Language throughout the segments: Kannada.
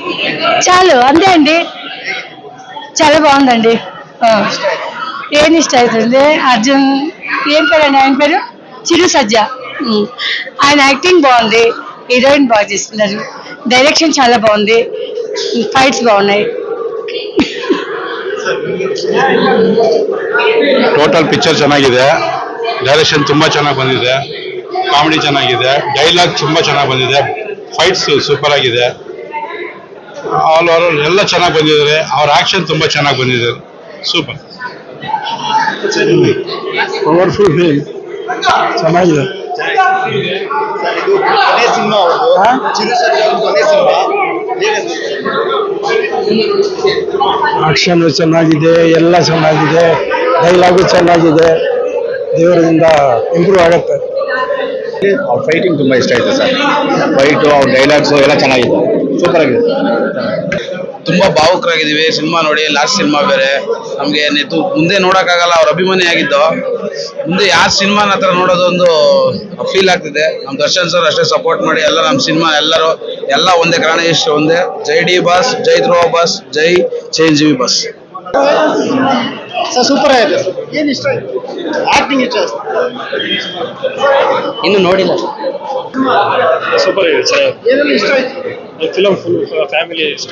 చాలు అంతే అండి చాలా బాగుందండి ఆ. ఏం ఇష్టం అవుతుంది అర్జున్ ఏం పేరండి ఆయన పేరు చిరు సజ్జ ఉమ్. ఆయన యాక్టింగ్ బాగుంది హీరోయిన్ బాగా చేస్తున్నారు డైరెక్షన్ చాలా బాగుంది ఫైట్స్ బాగున్నాయి ಟೋಟಲ್ ಪಿಕ್ಚರ್ ಚೆನ್ನಾಗಿದೆ ಡೈರೆಕ್ಷನ್ ತುಂಬಾ ಚೆನ್ನಾಗಿ ಬಂದಿದೆ ಕಾಮಿಡಿ ಚೆನ್ನಾಗಿದೆ ಡೈಲಾಗ್ ತುಂಬಾ ಚೆನ್ನಾಗಿ ಬಂದಿದೆ ಫೈಟ್ಸ್ ಸೂಪರ್ ಆಗಿದೆ ಆಲ್ ಓವರ್ ಎಲ್ಲ ಚೆನ್ನಾಗಿ ಬಂದಿದ್ದಾರೆ ಅವ್ರ ಆಕ್ಷನ್ ತುಂಬಾ ಚೆನ್ನಾಗಿ ಬಂದಿದೆ ಸೂಪರ್ ಪವರ್ಫುಲ್ ಫಿಲ್ಮ್ ಚೆನ್ನಾಗಿದೆ ಕೊನೆ ಸಿನಿಮಾ ಅವ್ರದ್ದು ಚಿರು ಸರ್ಜಾ ಅವ್ರ ಕೊನೆ ಸಿನಿಮಾ ಆಕ್ಷನ್ ಚೆನ್ನಾಗಿದೆ ಎಲ್ಲ ಚೆನ್ನಾಗಿದೆ ಡೈಲಾಗು ಚೆನ್ನಾಗಿದೆ ದೇವರಿಂದ ಇಂಪ್ರೂವ್ ಆಗುತ್ತೆ ಅವ್ರ ಫೈಟಿಂಗ್ ತುಂಬಾ ಇಷ್ಟ ಆಯ್ತು ಸರ್ ಫೈಟು ಅವ್ರ ಡೈಲಾಗ್ಸು ಎಲ್ಲ ಚೆನ್ನಾಗಿದೆ ಸೂಪರ್ ಆಗಿದೆ ತುಂಬಾ ಭಾವುಕರಾಗಿದ್ದೀವಿ ಸಿನಿಮಾ ನೋಡಿ ಲಾಸ್ಟ್ ಸಿನಿಮಾ ಬೇರೆ ನಮ್ಗೆ ನೆತ್ತು ಮುಂದೆ ನೋಡಕ್ಕಾಗಲ್ಲ ಅವ್ರ ಅಭಿಮಾನಿ ಆಗಿದ್ದು ಮುಂದೆ ಯಾರ ಸಿನಿಮಾನ ಹತ್ರ ನೋಡೋದು ಒಂದು ಫೀಲ್ ಆಗ್ತಿದೆ ನಮ್ ದರ್ಶನ್ ಸರ್ ಅಷ್ಟೇ ಸಪೋರ್ಟ್ ಮಾಡಿ ಎಲ್ಲ ನಮ್ಮ ಸಿನಿಮಾ ಎಲ್ಲರೂ ಎಲ್ಲ ಒಂದೇ ಕನ್ನಡ ಇಷ್ಟ ಒಂದೇ ಜೈ ಡಿ ಬಸ್ ಜೈ ಧ್ರುವ ಬಸ್ ಜೈ ಚಿರಂಜೀವಿ ಬಸ್ ಸರ್ ಸೂಪರ್ ಆಗಿದೆ ಏನು ಇಷ್ಟ ಆಯ್ತು ಆಕ್ಟಿಂಗ್ ಇಷ್ಟ ಆಯ್ತು ಇನ್ನು ನೋಡಿಲ್ಲ ಸೂಪರ್ ಇದೆ ಏನೆಲ್ಲ ಇಷ್ಟ ಆಯ್ತು ಫಿಲಮ್ ಫುಲ್ ಫ್ಯಾಮಿಲಿ ಇಷ್ಟ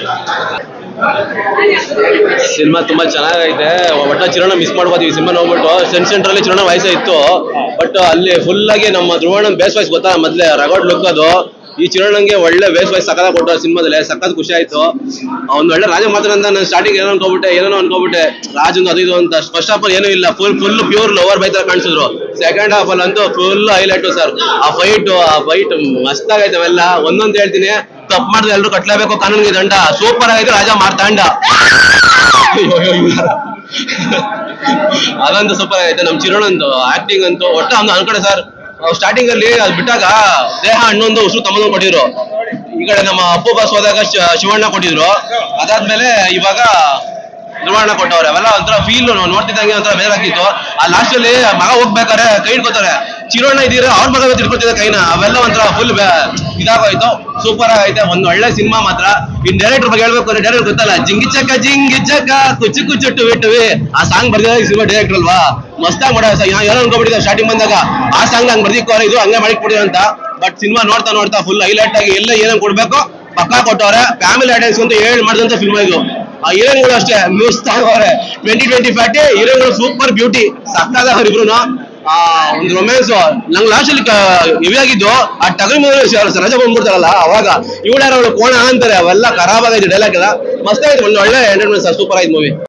ಸಿನಿಮಾ ತುಂಬಾ ಚೆನ್ನಾಗೈತೆ ಒಟ್ಟ ಚಿರೋಣ ಮಿಸ್ ಮಾಡ್ಕೋತೀವಿ ಸಿನಿಮಾ ನೋಡ್ಬಿಟ್ಟು ಸೆಂಟ್ ಸೆಂಟ್ರಲ್ಲಿ ಚಿರೋಣ ವಯಸ್ಸ ಇತ್ತು ಬಟ್ ಅಲ್ಲಿ ಫುಲ್ ಆಗಿ ನಮ್ಮ ಧ್ರುವಣ್ಣನ್ ಬೇಸ್ ವಾಯ್ಸ್ ಗೊತ್ತಾ ಮೊದ್ಲೇ ರಗಡ್ ಲುಕ್ ಅದು ಈ ಚಿರೋಣಂಗೆ ಒಳ್ಳೆ ಬೇಸ್ ವಾಯ್ಸ್ ಸಕ್ಕದ ಕೊಟ್ಟು ಸಿನಿಮಾದಲ್ಲಿ ಸಕ್ಕತ್ ಖುಷಿ ಆಯ್ತು ಅವ್ನು ಒಳ್ಳೆ ರಾಜ ಮಾತ್ರ ಅಂತ ನಾನು ಸ್ಟಾರ್ಟಿಂಗ್ ಏನೋ ಅನ್ಕೋಬಿಟ್ಟೆ ಏನೋ ಅನ್ಕೋಬಿಟ್ಟೆ ರಾಜನ್ ಅದು ಇದು ಅಂತ ಫಸ್ಟ್ ಆಫ್ ಆಲ್ ಏನೂ ಇಲ್ಲ full full pure lover boy ತರ ಕಾಣಿಸಿದ್ರು ಸೆಕೆಂಡ್ ಹಾಫ್ ಅಲ್ಲಿ ಅಂತೂ ಫುಲ್ ಹೈಲೈಟ್ ಸರ್ ಆ ಫೈಟ್ ಆ ಫೈಟ್ ಮಸ್ತ್ ಆಗೈತೆ ಅವೆಲ್ಲ ಒಂದೊಂದು ಹೇಳ್ತೀನಿ ತಪ್ಪು ಮಾಡಿದ್ರೆ ಎಲ್ಲರೂ ಕಟ್ಲೇಬೇಕು ಕಾನೂನಿಗೆ ದಂಡ ಸೂಪರ್ ಆಗೈತೆ ರಾಜ ಮಾರ್ತಾಂಡ ಅಯ್ಯೋ, ಅಯ್ಯೋ, ಇವ್ಯಾರ? ಅದಂತೂ ಸೂಪರ್ ಆಗೈತೆ ನಮ್ ಚಿರೋಣಂದು ಆಕ್ಟಿಂಗ್ ಅಂತೂ ಒಟ್ಟ ಅವ್ನು ಅನ್ಕಡೆ ಸರ್ ಸ್ಟಾರ್ಟಿಂಗ್ ಅಲ್ಲಿ ಅದು ಬಿಟ್ಟಾಗ ದೇಹ ಹಣ್ಣೊಂದು ಉಸಿರು ತಮ್ಮದು ಕೊಟ್ಟಿದ್ರು ಈ ಕಡೆ ನಮ್ಮ ಅಪ್ಪು ಬಾಸ್ ಹೋದಾಗ ಶಿ- ಶಿವಣ್ಣ ಕೊಟ್ಟಿದ್ರು ಅದಾದ್ಮೇಲೆ ಇವಾಗ ಧ್ರುವಣ್ಣ ಕೊಟ್ಟವ್ರೆ ಅವೆಲ್ಲ ಒಂಥರ ಫೀಲ್ ನೋಡ್ತಿದ್ದಂಗೆ ಒಂಥರ ಬೇಜಾರಾಗ್ತಿತ್ತು ಆ ಲಾಸ್ಟ್ ಅಲ್ಲಿ ಮಗ ಹೋಗ್ಬೇಕಾರೆ ಕೈ ಹಿಡ್ಕೋತಾರೆ ಚಿರೋಣ ಇದೀರ ಅವ್ರ ಮಗ ತಿಳ್ಕೊತಿದ್ದ ಕೈನ ಅವೆಲ್ಲ ಒಂಥರ ಫುಲ್ ಇದಾಗೋಯ್ತು ಸೂಪರ್ ಆಗೈತೆ ಒಂದ್ ಒಳ್ಳೆ ಸಿನಿಮಾ ಮಾತ್ರ ಇನ್ ಡೈರೆಕ್ಟರ್ ಬಗ್ಗೆ ಹೇಳ್ಬೇಕು ಅಂದ್ರೆ ಡೈರೆಕ್ಟರ್ ಗೊತ್ತಲ್ಲ ಜಿಂಗಿ ಚಕ್ಕ ಜಿಂಗಿ ಚಕ್ಕ ಕುಚ್ಚು ಕುಚ್ಚುಟ್ಟು ಬಿಟ್ಟುವಿ ಆ ಸಾಂಗ್ ಬರ್ದಿದ ಈ ಸಿನಿಮಾ ಡೈರೆಕ್ಟರ್ ಅಲ್ವಾ ಮಸ್ತಾಗಿ ಮಾಡೋ ಏನೋ ಅನ್ಕೊಬಿಟ್ಟಿದ್ದೆ ಸ್ಟಾರ್ಟಿಂಗ್ ಬಂದಾಗ ಆ ಸಾಂಗ್ ಹಂಗ್ ಬರ್ದಿಕ್ಕೋರೆ ಇದು ಹಂಗೆ ಮಾಡಿ ಕೊಡಿದ್ರು ಅಂತ ಬಟ್ ಸಿನಿಮಾ ನೋಡ್ತಾ ನೋಡ್ತಾ ಫುಲ್ ಹೈಲೈಟ್ ಆಗಿ ಎಲ್ಲ ಏನೇನ್ ಕೊಡ್ಬೇಕು ಪಕ್ಕಾ ಕೊಟ್ಟವ್ರೆ ಫ್ಯಾಮಿಲಿ ಆಡಿಯನ್ಸ್ ಅಂತ ಹೇಳಿ ಮಾಡಿದಂತ ಫಿಲ್ಮ್ ಇದು ಆ ಹೀರೋಯಿನ್ಗಳು ಅಷ್ಟೇ ಮ್ಯೂಸ್ ತಗೋರೆ ಟ್ವೆಂಟಿ ಟ್ವೆಂಟಿ ಫ್ಯಾಟಿ ಹೀರೋಯಿನ್ಗಳು ಸೂಪರ್ ಬ್ಯೂಟಿ ಸಕ್ಕದ ಅವ್ರಿಬ್ರು ಆ ಒಂದು ರೊಮ್ಯಾನ್ಸ್ ನಂಗೆ ಲಾಸ್ಟ್ ಅಲ್ಲಿ ಹೆವಿ ಆಗಿದ್ದು ಆ ಟಗರಿ ಮೇಲೆ ರಜಾ ಬಂದ್ಬಿಡ್ತಾರಲ್ಲ ಅವಾಗ ಇವಳು ಯಾರು ಕೋಣ ಅಂತಾರೆ ಅವೆಲ್ಲ ಖರಾಬ್ ಆಗೈತೆ ಡೈಲಾಗ್ ಎಲ್ಲ ಮಸ್ತ್ ಆಯ್ತು ಒಂದು ಒಳ್ಳೆ ಎಂಟರ್ಟೈನ್ಮೆಂಟ್ ಸೂಪರ್ ಆಯ್ತು ಮೂವಿ